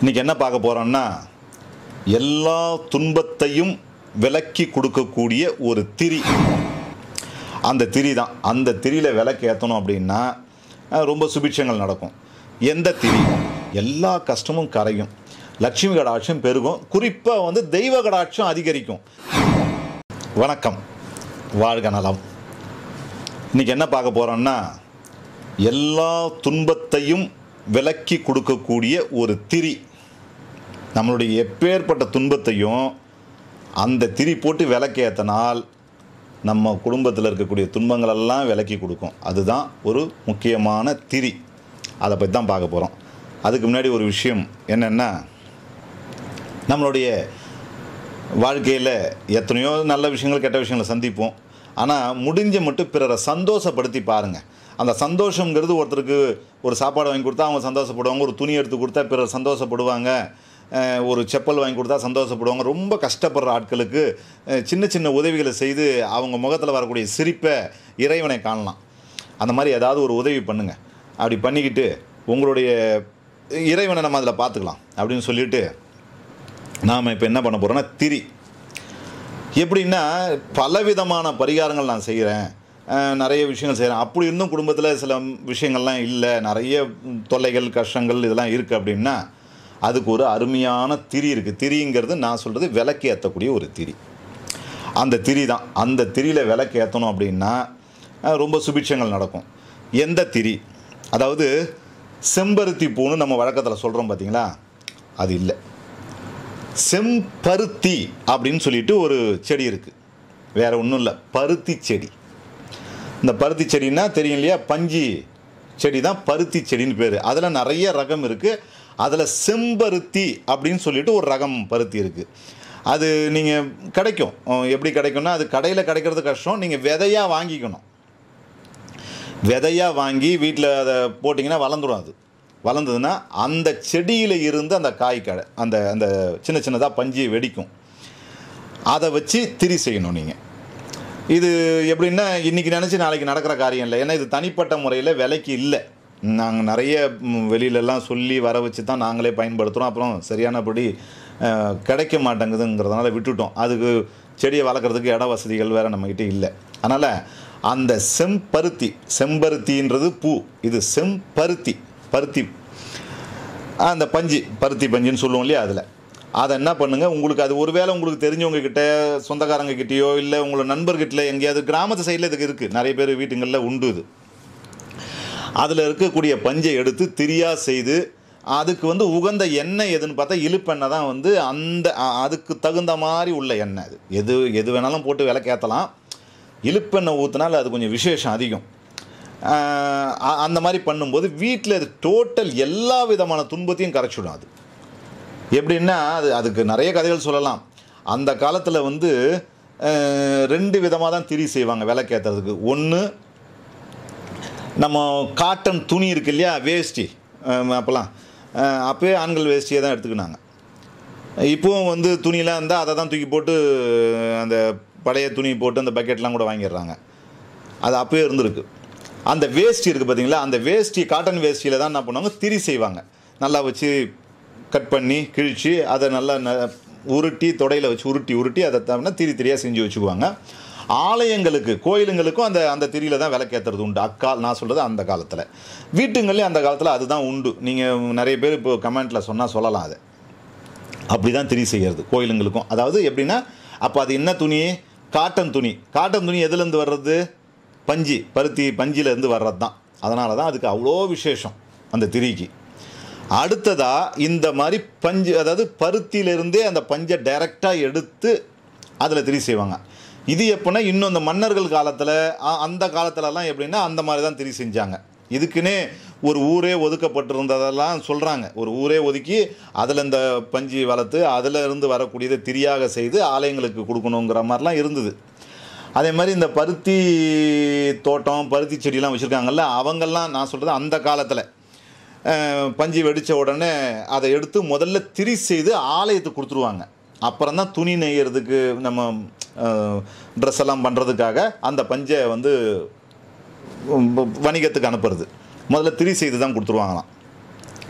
இன்னைக்கு என்ன பார்க்க போகிறோம்னா எல்லா துன்பத்தையும் விலக்கி கொடுக்கக்கூடிய ஒரு திரி அந்த திரி தான் அந்த திரியில் விளக்கு ஏற்றணும் அப்படின்னா அஹ், ரொம்ப சுபிட்சங்கள் நடக்கும் எந்த திரி எல்லா கஷ்டமும் கரையும் லட்சுமி கடாட்சம் பெருகும் குறிப்பாக வந்து தெய்வ கடாட்சம் அதிகரிக்கும் வணக்கம் வாழ்க நலம் இன்னைக்கு என்ன பார்க்க போகிறோம்னா எல்லா துன்பத்தையும் விலக்கி கொடுக்கக்கூடிய ஒரு திரி நம்மளுடைய எப்பேற்பட்ட துன்பத்தையும் அந்த திரி போட்டு விளக்கேற்றினால் நம்ம குடும்பத்தில் இருக்கக்கூடிய துன்பங்களெல்லாம் விலக்கி கொடுக்கும் அதுதான் ஒரு முக்கியமான திரி அதை பற்றி தான் பார்க்க போகிறோம் அதுக்கு முன்னாடி ஒரு விஷயம் என்னென்னா நம்மளுடைய வாழ்க்கையில் எத்தனையோ நல்ல விஷயங்கள் கெட்ட விஷயங்களை சந்திப்போம் ஆனால் முடிஞ்ச மட்டும் பிறரை சந்தோஷப்படுத்தி பாருங்கள் அந்த சந்தோஷங்கிறது ஒருத்தருக்கு ஒரு சாப்பாடு வாங்கி கொடுத்தா அவங்க சந்தோஷப்படுவாங்க ஒரு துணி எடுத்து கொடுத்தா பிறர் சந்தோஷப்படுவாங்க அஹ், ஒரு செப்பல் வாங்கி கொடுத்தா சந்தோஷப்படுவாங்க ரொம்ப கஷ்டப்படுற ஆட்களுக்கு அஹ், சின்ன சின்ன உதவிகளை செய்து அவங்க முகத்தில் வரக்கூடிய சிரிப்பை இறைவனை காணலாம் அந்த மாதிரி ஏதாவது ஒரு உதவி பண்ணுங்கள் அப்படி பண்ணிக்கிட்டு உங்களுடைய இறைவனை நம்ம அதில் பார்த்துக்கலாம் அப்படின்னு சொல்லிட்டு நாம் இப்போ என்ன பண்ண போகிறோம்னா திரி எப்படின்னா பலவிதமான பரிகாரங்கள் நான் செய்கிறேன் நிறைய விஷயங்கள் செய்கிறேன் அப்படி இருந்தும் குடும்பத்தில் சில விஷயங்கள்லாம் இல்லை நிறைய தொல்லைகள் கஷ்டங்கள் இதெல்லாம் இருக்குது அப்படின்னா அதுக்கு ஒரு அருமையான திரி இருக்குது திரிங்கிறது நான் சொல்கிறது விளக்கு ஏற்றக்கூடிய ஒரு திரி அந்த திரி தான் அந்த திரியில் விளக்கு ஏற்றணும் அப்படின்னா அஹ், ரொம்ப சுபிட்சங்கள் நடக்கும் எந்த திரி அதாவது செம்பருத்தி பூன்னு நம்ம வழக்கத்தில் சொல்கிறோம் பார்த்தீங்களா அது இல்லை செம்பருத்தி அப்படின்னு சொல்லிட்டு ஒரு செடி இருக்குது வேற ஒன்றும் இல்லை பருத்தி செடி இந்த பருத்தி செடின்னா தெரியும் இல்லையா பஞ்சி செடி தான் பருத்தி செடின்னு பேர் அதில் நிறைய ரகம் இருக்குது அதில் செம்பருத்தி அப்படின்னு சொல்லிட்டு ஒரு ரகம் பருத்தி இருக்குது அது நீங்கள் கிடைக்கும் அஹ் எப்படி கிடைக்கும்னா அது கடையில் கிடைக்கிறது கஷ்டம் நீங்கள் விதையாக வாங்கிக்கணும் விதையாக வாங்கி வீட்டில் அதை போட்டிங்கன்னா வளர்ந்துடும் அது வளர்ந்ததுன்னா அந்த செடியில் இருந்து அந்த காய் கடை அந்த அந்த சின்ன சின்னதாக பஞ்சு வெடிக்கும் அதை வச்சு திரி செய்யணும் நீங்கள் இது எப்படின்னா இன்றைக்கி நினச்சி நாளைக்கு நடக்கிற காரியம் இல்லை ஏன்னா இது தனிப்பட்ட முறையில் விலைக்கு இல்லை நாங்கள் நிறைய ம், வெளியிலலாம் சொல்லி வர வச்சு தான் நாங்களே பயன்படுத்துகிறோம் அப்புறம் சரியானபடி அஹ், கிடைக்க மாட்டேங்குதுங்கிறதுனால விட்டுட்டோம் அதுக்கு செடியை வளர்க்குறதுக்கு இட வசதிகள் வேறு நம்மக்கிட்ட இல்லை அதனால் அந்த செம்பருத்தி செம்பருத்தின்றது பூ இது செம்பருத்தி பருத்தி அந்த பஞ்சு பருத்தி பஞ்சுன்னு சொல்லுவோம் இல்லையா அதில் அதை என்ன பண்ணுங்கள் உங்களுக்கு அது ஒருவேளை உங்களுக்கு தெரிஞ்சவங்க கிட்ட சொந்தக்காரங்க கிட்டேயோ இல்லை உங்களோட நண்பர்கிட்ட எங்கேயாவது கிராமத்து சைடில் இதுக்கு இருக்குது நிறைய பேர் வீட்டுங்களில் உண்டு இது அதில் இருக்கக்கூடிய பஞ்சை எடுத்து திரியாக செய்து அதுக்கு வந்து உகந்த எண்ணெய் எதுன்னு பார்த்தா இழுப்பெண்ணெய் தான் வந்து அந்த அ- அதுக்கு தகுந்த மாதிரி உள்ள எண்ணெய் அது எது எது வேணாலும் போட்டு விளக்கேற்றலாம் இழுப்பெண்ணெய் ஊற்றினால அது கொஞ்சம் விசேஷம் அதிகம் ஆஹ் அ- அந்த மாதிரி பண்ணும்போது வீட்டில் அது டோட்டல் எல்லா விதமான துன்பத்தையும் கரைச்சிடும் அது எப்படின்னா அது அதுக்கு நிறைய கதைகள் சொல்லலாம் அந்த காலத்தில் வந்து அஹ், ரெண்டு விதமாக தான் திரி செய்வாங்க விளக்கேற்றுறதுக்கு ஒன்று நம்ம காட்டன் துணி இருக்கு இல்லையா வேஷ்டி அஹ், அப்போல்லாம் அஹ், அப்போயே ஆண்கள் வேஷ்டியை தான் எடுத்துக்கினாங்க இப்போவும் வந்து துணியெலாம் இருந்தால் அதை தான் தூக்கி போட்டு அந்த பழைய துணி போட்டு அந்த பக்கெட்லாம் கூட வாங்கிடுறாங்க அது அப்போயே இருந்திருக்கு அந்த வேஷ்டி இருக்குது பார்த்தீங்களா அந்த வேஷ்டி காட்டன் வேஷ்டியில் தான் என்ன பண்ணுவாங்க திரி செய்வாங்க நல்லா வச்சு கட் பண்ணி கிழிச்சு அதை நல்லா ந உருட்டி தொடையில் வச்சு உருட்டி உருட்டி அதை தவிர திரி திரியாக செஞ்சு வச்சுக்குவாங்க ஆலயங்களுக்கு கோயிலுங்களுக்கும் அந்த அந்த திரியில் தான் விளக்கேற்றுறது உண்டு அக்கால் நான் சொல்கிறது அந்த காலத்தில் வீட்டுங்கள்லேயும் அந்த காலத்தில் அதுதான் உண்டு நீங்கள் நிறைய பேர் இப்போ கமெண்ட்டில் சொன்னால் சொல்லலாம் அதை அப்படி தான் திரி செய்கிறது கோயிலுங்களுக்கும் அதாவது எப்படின்னா அப்போ அது என்ன துணி காட்டன் துணி காட்டன் துணி எதுலேருந்து வர்றது பஞ்சு பருத்தி பஞ்சிலேருந்து வர்றது தான் அதனால தான் அதுக்கு அவ்வளோ விசேஷம் அந்த திரிக்கு அடுத்ததாக இந்த மாதிரி பஞ்சு அதாவது பருத்தியிலிருந்தே அந்த பஞ்சை டைரெக்டாக எடுத்து அதில் திரி செய்வாங்க இது எப்படின்னா இன்னும் இந்த மன்னர்கள் காலத்தில் அந்த காலத்துலலாம் எப்படின்னா அந்த மாதிரி தான் திரி செஞ்சாங்க இதுக்குன்னே ஒரு ஊரே ஒதுக்கப்பட்டிருந்ததெல்லாம் சொல்கிறாங்க ஒரு ஊரே ஒதுக்கி அதில் இந்த பஞ்சு வளர்த்து அதில் இருந்து வரக்கூடியதை திரியாக செய்து ஆலயங்களுக்கு கொடுக்கணுங்கிற மாதிரிலாம் இருந்தது அதே மாதிரி இந்த பருத்தி தோட்டம் பருத்தி செடியெல்லாம் வச்சுருக்காங்கல்ல அவங்கெல்லாம் நான் சொல்கிறது அந்த காலத்தில் பஞ்சு வெடித்த உடனே அதை எடுத்து முதல்ல திரி செய்து ஆலயத்துக்கு கொடுத்துருவாங்க அப்புறம் தான் துணி நெய்யறதுக்கு நம்ம ட்ரெஸ் எல்லாம் பண்ணுறதுக்காக அந்த பஞ்சை வந்து உம், வணிகத்துக்கு அனுப்புறது முதல்ல திரி செய்து தான் கொடுத்துருவாங்களாம்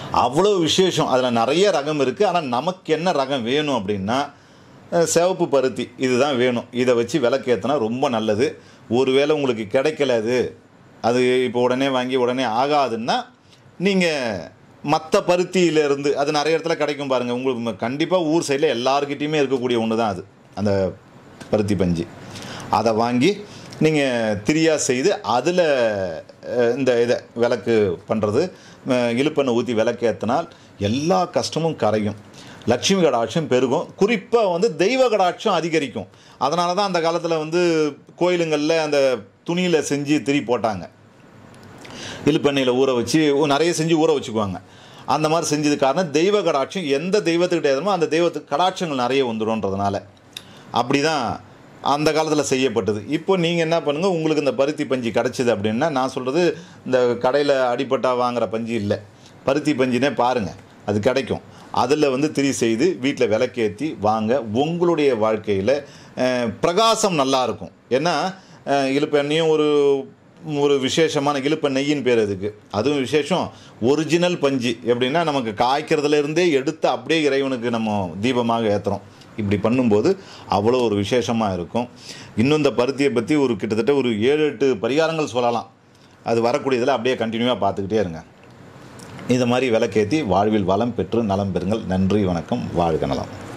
அவ்வளோ விசேஷம் அதில் நிறைய ரகம் இருக்குது ஆனால் நமக்கு என்ன ரகம் வேணும் அப்படின்னா அஹ், சிவப்பு பருத்தி இதுதான் வேணும் இதை வச்சு விளக்கேற்றினா ரொம்ப நல்லது ஒருவேளை உங்களுக்கு கிடைக்கல அது அது இப்போ உடனே வாங்கி உடனே ஆகாதுன்னா நீங்கள் மற்ற பருத்தியிலேருந்து அது நிறைய இடத்துல கிடைக்கும் பாருங்கள் உங்களுக்கு கண்டிப்பாக ஊர் சைடில் எல்லாருக்கிட்டேயுமே இருக்கக்கூடிய ஒன்று தான் அது அந்த பருத்தி பஞ்சு அதை வாங்கி நீங்கள் திரியாக செய்து அதில் இந்த இதை விளக்கு பண்ணுறது இழுப்பெண்ணை ஊற்றி விளக்கேற்றினால் எல்லா கஷ்டமும் கரையும் லட்சுமி கடாட்சம் பெருகும் குறிப்பாக வந்து தெய்வ கடாட்சம் அதிகரிக்கும் அதனால தான் அந்த காலத்தில் வந்து கோயிலுங்களில் அந்த துணியில் செஞ்சு திரி போட்டாங்க இழுப்பெண்ணெயில் ஊற வச்சு நிறைய செஞ்சு ஊற வச்சுக்குவாங்க அந்த மாதிரி செஞ்சது காரணம் தெய்வ கடாட்சம் எந்த தெய்வத்துக்கிட்ட எதுமோ அந்த தெய்வத்துக்கு கடாட்சங்கள் நிறைய வந்துடும்ன்றதுனால அப்படி தான் அந்த காலத்தில் செய்யப்பட்டது இப்போ நீங்கள் என்ன பண்ணுங்கள் உங்களுக்கு இந்த பருத்தி பஞ்சு கிடச்சிது அப்படின்னா நான் சொல்கிறது இந்த கடையில் அடிப்பட்டா வாங்குற பஞ்சு இல்லை பருத்தி பஞ்சுனே பாருங்கள் அது கிடைக்கும் அதில் வந்து திரி செய்து வீட்டில் விளக்கேற்றி வாங்க உங்களுடைய வாழ்க்கையில் அஹ், பிரகாசம் நல்லா இருக்கும் ஏன்னா அஹ், இழுப்பெண்ணையும் ஒரு ஒரு விசேஷமான இழுப்ப நெய்யின் பேர் அதுக்கு அதுவும் விசேஷம் ஒரிஜினல் பஞ்சு எப்படின்னா நமக்கு காய்க்கிறதுல இருந்தே எடுத்து அப்படியே இறைவனுக்கு நம்ம தீபமாக ஏற்றுறோம் இப்படி பண்ணும்போது அவ்வளோ ஒரு விசேஷமாக இருக்கும் இன்னும் இந்த பருத்தியை பற்றி ஒரு கிட்டத்தட்ட ஒரு ஏழு எட்டு பரிகாரங்கள் சொல்லலாம் அது வரக்கூடியதில் அப்படியே கண்டினியூவாக பார்த்துக்கிட்டே இருங்க இதை மாதிரி விளக்கேற்றி வாழ்வில் வளம் பெற்று நலம் பெறுங்கள் நன்றி வணக்கம் வாழ்க நலம்